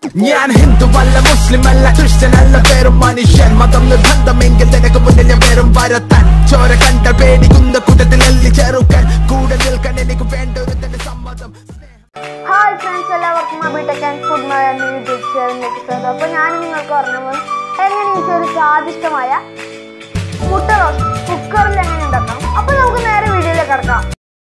ഞാൻ ഹിന്ദു അല്ല മുസ്ലിം അല്ല ക്രിസ്ത്യൻ അല്ല പേരും മനുഷ്യൻ മതം നിർബന്ധമെങ്കിൽ നിനക്ക് മുന്നിൽ ഞാൻ പേരും വരത്താൻ ചോര കണ്ട പേടിക്കുന്ന കൂട്ടത്തിൽ എല്ലി ചെറുക്കൻ കൂടെ നിൽക്കാൻ എനിക്ക് വേണ്ട ഒരു തന്നെ സമ്മതം ഹായ് ഫ്രണ്ട്സ് എല്ലാവർക്കും അബിടെക് ആൻഡ് ഫുഡ് മഴ എന്ന യൂട്യൂബ് ചാനലിലേക്ക് സ്വാഗതം അപ്പോൾ ഞാൻ നിങ്ങൾക്ക് പറഞ്ഞു പോകും എങ്ങനെ ഈ ഒരു സ്വാദിഷ്ടമായ മുട്ട റോസ്റ്റ് കുക്കറിൽ എങ്ങനെ ഉണ്ടാക്കാം അപ്പോൾ നമുക്ക് നേരെ വീഡിയോയിലേക്ക് കിടക്കാം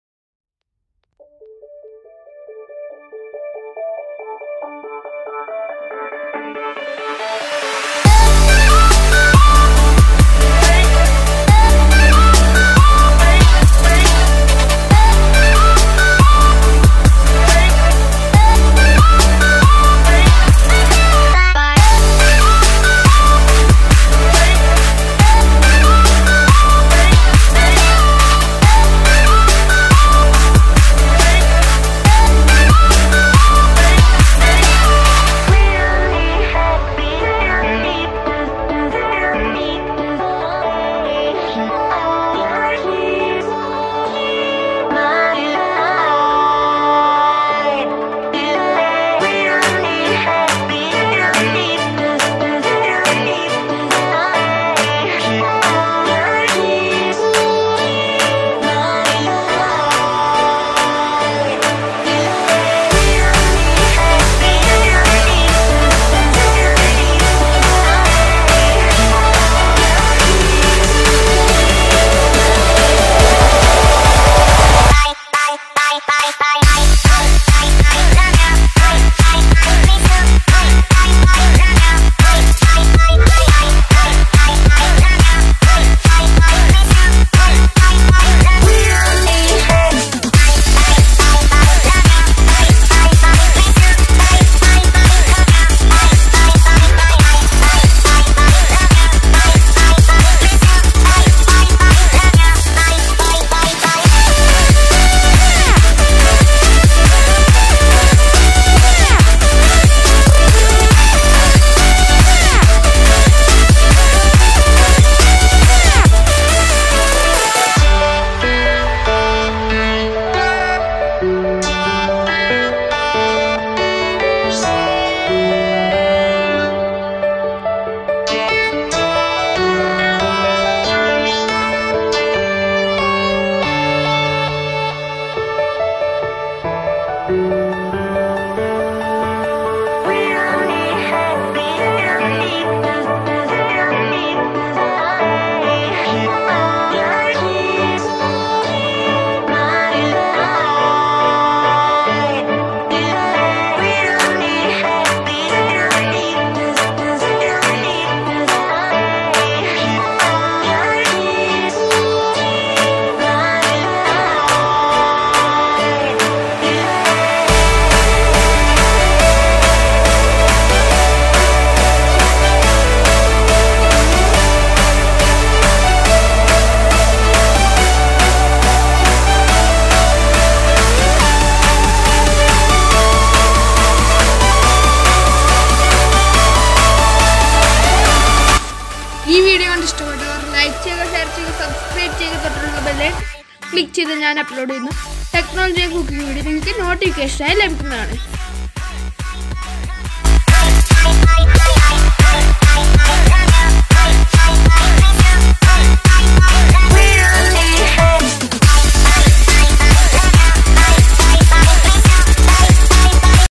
ഈ വീഡിയോ കണ്ട് ഇഷ്ടപ്പെട്ടവർ ലൈക്ക് ചെയ്യുക ഷെയർ ചെയ്യുക സബ്സ്ക്രൈബ് ചെയ്യുക തൊട്ടുള്ള ബെല്ലെ ക്ലിക്ക് ചെയ്ത് ഞാൻ അപ്ലോഡ് ചെയ്യുന്ന ടെക്നോളജി കുക്കിംഗ് വീഡിയോ നിങ്ങൾക്ക് നോട്ടിഫിക്കേഷനായി ലഭിക്കുന്നതാണ്